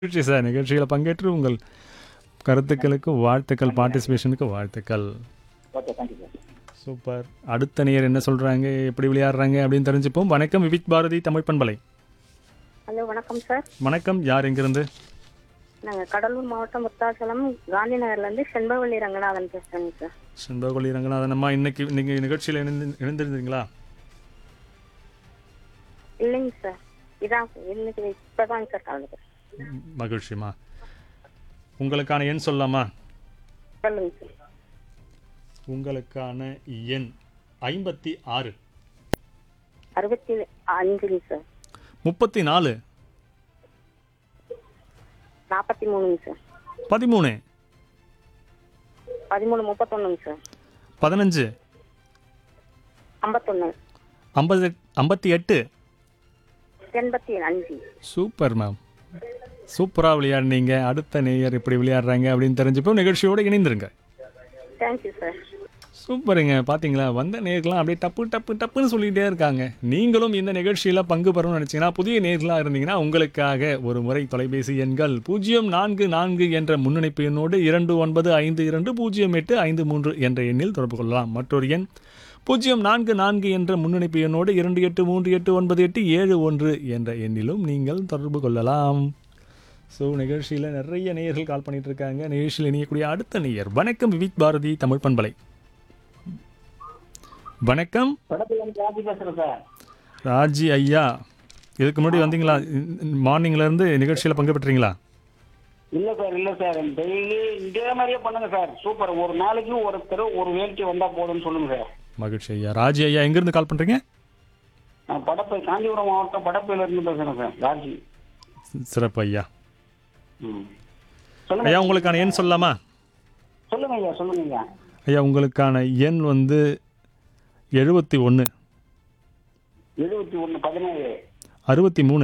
மகிழ்ச்சி சார் நிகழ்ச்சியில் பங்கேற்று உங்கள் கருத்துக்களுக்கு வாழ்த்துக்கள் பார்ட்டிசிபேஷனுக்கு வாழ்த்துக்கள் ஓகே தேங்க்யூ சார் சூப்பர் அடுத்த நேயர் என்ன சொல்றாங்க எப்படி விளையாடுறாங்க அப்படின்னு தெரிஞ்சுப்போம் வணக்கம் விவிக் பாரதி தமிழ் பண்பலை ஹலோ வணக்கம் சார் வணக்கம் யார் எங்கிருந்து நாங்கள் கடலூர் மாவட்டம் முத்தாசலம் காந்தி நகர்லேருந்து செண்பவள்ளி ரங்கநாதன் பேசுகிறேங்க சார் செண்பகொல்லி ரங்கநாதன் அம்மா இன்னைக்கு இன்னைக்கு நிகழ்ச்சியில் இணைந்து இணைந்திருந்தீங்களா இல்லைங்க சார் இதான் சார் இன்னைக்கு இப்போதாங்க சார் கலந்துக்கிறேன் ம், மகிழ்ச்சிம்மா உங்களுக்கான எண் சொல்லலாமா சொல்லுங்க சார் உங்களுக்கான எண் ஐம்பத்தி ஆறு அறுபத்தி அஞ்சுங்க சார் முப்பத்தி நாலு நாற்பத்தி மூணுங்க சார் பதிமூணு பதிமூணு முப்பத்தொன்னுங்க சார் பதினஞ்சு ஐம்பத்தொன்று ஐம்பது ஐம்பத்தி எட்டு எண்பத்தி அஞ்சு சூப்பர் மேம் சூப்பராக விளையாடுனீங்க அடுத்த நேயர் எப்படி விளையாடுறாங்க அப்படின்னு தெரிஞ்சுப்போம் நிகழ்ச்சியோடு இணைந்திருங்க தேங்க்யூ சார் சூப்பருங்க பார்த்தீங்களா வந்த நேர்கள்லாம் அப்படியே டப்பு டப்பு டப்புன்னு சொல்லிகிட்டே இருக்காங்க நீங்களும் இந்த நிகழ்ச்சியில் பங்கு பெறணும்னு நினச்சிங்கன்னா புதிய நேர்களாக இருந்தீங்கன்னா உங்களுக்காக ஒரு முறை தொலைபேசி எண்கள் பூஜ்ஜியம் நான்கு நான்கு என்ற முன்னணிப்பு எண்ணோடு இரண்டு ஒன்பது ஐந்து இரண்டு பூஜ்ஜியம் எட்டு ஐந்து மூன்று என்ற எண்ணில் தொடர்பு கொள்ளலாம் மற்றொரு எண் பூஜ்ஜியம் நான்கு நான்கு என்ற முன்னணிப்பு எண்ணோடு இரண்டு எட்டு மூன்று எட்டு ஒன்பது எட்டு ஏழு ஒன்று என்ற எண்ணிலும் நீங்கள் தொடர்பு கொள்ளலாம் ஸோ நிகழ்ச்சியில் நிறைய நேயர்கள் கால் பண்ணிட்டு இருக்காங்க நிகழ்ச்சியில் இணையக்கூடிய அடுத்த நேயர் வணக்கம் விவிக் பாரதி தமிழ் பண்பலை வணக்கம் படத்துல வந்து ராஜி பேசுறேன் சார் ராஜி ஐயா இதுக்கு முன்னாடி வந்தீங்களா மார்னிங்ல இருந்து நிகழ்ச்சியில் பங்கு பெற்றீங்களா இல்ல சார் இல்ல சார் டெய்லி இதே மாதிரியே பண்ணுங்க சார் சூப்பர் ஒரு நாளைக்கு ஒருத்தர் ஒரு வேட்டி வந்தா போதும்னு சொல்லுங்க சார் மகிழ்ச்சி ஐயா ராஜி ஐயா எங்கேருந்து கால் பண்ணுறீங்க நான் படப்பை காஞ்சிபுரம் மாவட்டம் படப்பையில இருந்து பேசுறேன் சார் ராஜி சிறப்பு ஐயா ம். சொல்லுங்க ஐயா உங்களுக்கான எண் சொல்லலாமா சொல்லுங்க ஐயா சொல்லுங்க ஐயா ஐயா உங்களுக்கான எண் வந்து எழுபத்தி ஒன்று எழுபத்தி ஒண்ணு பதினேழு அறுபத்தி மூணு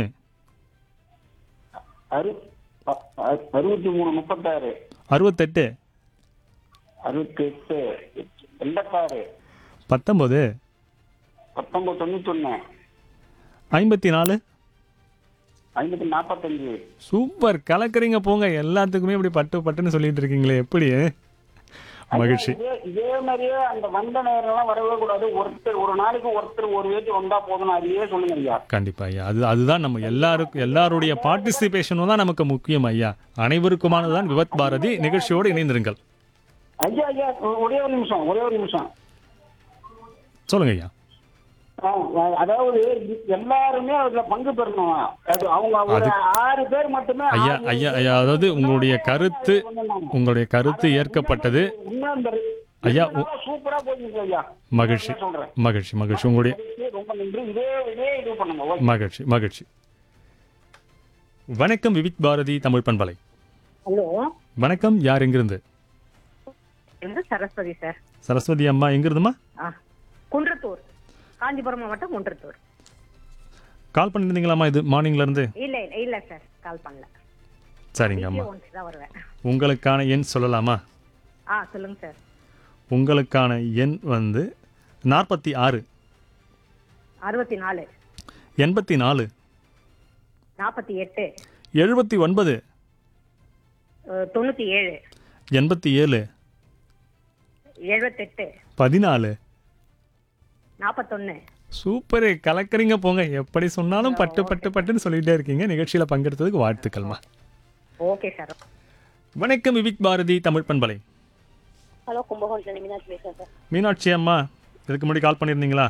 அறு அ- அ- அறுபத்தி மூணு முப்பத்தாறு அறுபத்தெட்டு அறுபத்தி எட்டு எண்பத்தாறு பத்தொம்போது பத்தொன்பது தொண்ணூத்தி ஒண்ணு ஐம்பத்தி நாலு ஐம்பத்தி நாற்பத்தஞ்சு சூப்பர் கலக்குறீங்க போங்க எல்லாத்துக்குமே இப்படி பட்டு பட்டுன்னு சொல்லிட்டு இருக்கீங்களே எப்படி மகிழ்ச்சி இதே இதே மாதிரியே அந்த வந்த நேரம் வரவே கூடாது ஒருத்தர் ஒரு நாளைக்கு ஒருத்தர் ஒரு வேட்டி வந்தா போதும் அதையே சொல்லுங்க ஐயா கண்டிப்பா ஐயா அது அதுதான் நம்ம எல்லாருக்கும் எல்லாருடைய பார்ட்டிசிபேஷனும் தான் நமக்கு முக்கியம் ஐயா அனைவருக்குமானதுதான் விவத் பாரதி நிகழ்ச்சியோடு இணைந்திருங்கள் ஐயா ஐயா ஒரே ஒரு நிமிஷம் ஒரே ஒரு நிமிஷம் சொல்லுங்க ஐயா ஆ, அதாவது எல்லாருமே அதுல பங்கு பெறணும் அது அவங்க ஒரு ஆறு பேர் மட்டுமே ஐயா ஆறு ஐயா ஐயா அதாவது உங்களுடைய கருத்து வந்தாங்க. உங்களுடைய கருத்து ஏற்கப்பட்டது இன்னும் இந்த ஐயா, நல்லா சூப்பரா போயிருக்கு ஐயா மகிழ்ச்சி நான் சொல்றேன் மகிழ்ச்சி மகிழ்ச்சி உங்களுடைய ரொம்ப நன்றி இதே இதே இது பண்ணுங்க ஓகே. மகிழ்ச்சி மகிழ்ச்சி வணக்கம் விவிக் பாரதி தமிழ் பண்பலை ஹலோ வணக்கம் யார் எங்கிருந்து எந்த சரஸ்வதி சார் சரஸ்வதி அம்மா எங்கிருந்துமா ஆ குன்றத்தூர் காஞ்சிபுரம் மாவட்டம் குன்றத்தூர் கால் பண்ணியிருந்தீங்களாம்மா இது மார்னிங்ல இருந்து இல்லை இல்லை சார் கால் பண்ணல சரிங்க அம்மா ஒன்ஸ் தான் வருவேன் உங்களுக்கான எண் சொல்லலாமா ஆ சொல்லுங்க சார் உங்களுக்கான எண் வந்து நாற்பத்தி ஆறு அறுபத்தி நாலு எண்பத்தி நாலு நாற்பத்தி எட்டு எழுபத்தி ஒன்பது அஹ், தொண்ணூத்தி ஏழு எண்பத்தி ஏழு எழுபத்தெட்டு பதினாலு நாற்பத்தொன்னு சூப்பரு கலக்குறீங்க போங்க எப்படி சொன்னாலும் பட்டு பட்டு பட்டுன்னு சொல்லிட்டே இருக்கீங்க நிகழ்ச்சியில் பங்கெடுத்ததுக்கு வாழ்த்துக்கள்மா ஓகே சார் வணக்கம் விவிக் பாரதி தமிழ் பண்பலை ஹலோ கும்பகோணத்தில் மீனாட்சி பேசுகிறேன் சார் மீனாட்சி அம்மா இதுக்கு முன்னாடி கால் பண்ணியிருந்தீங்களா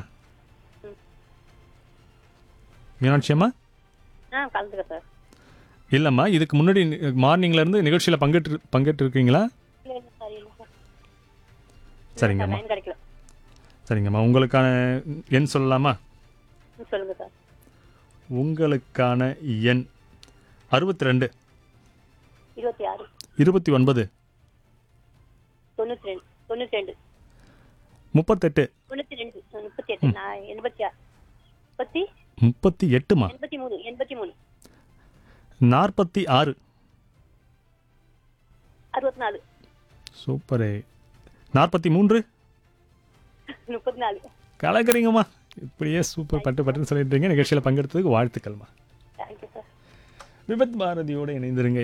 மீனாட்சி அம்மா ஆ கலந்துக்க சார் இல்லைம்மா இதுக்கு முன்னாடி மார்னிங்ல இருந்து நிகழ்ச்சியில் பங்கேற்று பங்கேற்று இருக்கீங்களா இல்லை இல்லை சார் இல்லை சார் சரிங்கம்மா லைன் கிடைக்கல சரிங்கம்மா உங்களுக்கான எண் சொல்லலாமா ம், சொல்லுங்க சார் உங்களுக்கான எண் அறுபத்தி ரெண்டு இருபத்தி ஆறு இருபத்தி ஒன்பது தொண்ணூற்றி ரெண்டு தொண்ணூற்றி ரெண்டு முப்பத்தெட்டு தொண்ணூற்றி ரெண்டு முப்பத்தி எட்டு நான் எண்பத்தி ஆறு முப்பத்தி முப்பத்தி எட்டுமா எண்பத்தி மூணு எண்பத்தி மூணு நாற்பத்தி ஆறு அறுபத்தி நாலு சூப்பரு நாற்பத்தி மூன்று முப்பத்தி நாலு கலக்குறீங்கம்மா இப்படியே சூப்பர் பட்டு பட்டுன்னு சொல்லிட்டு இருக்கீங்க நிகழ்ச்சியில் பங்கெடுத்ததுக்கு வாழ்த்துக்கள்மா தேங்க்யூ சார் விபத் பாரதியோடு இணைந்திருங்க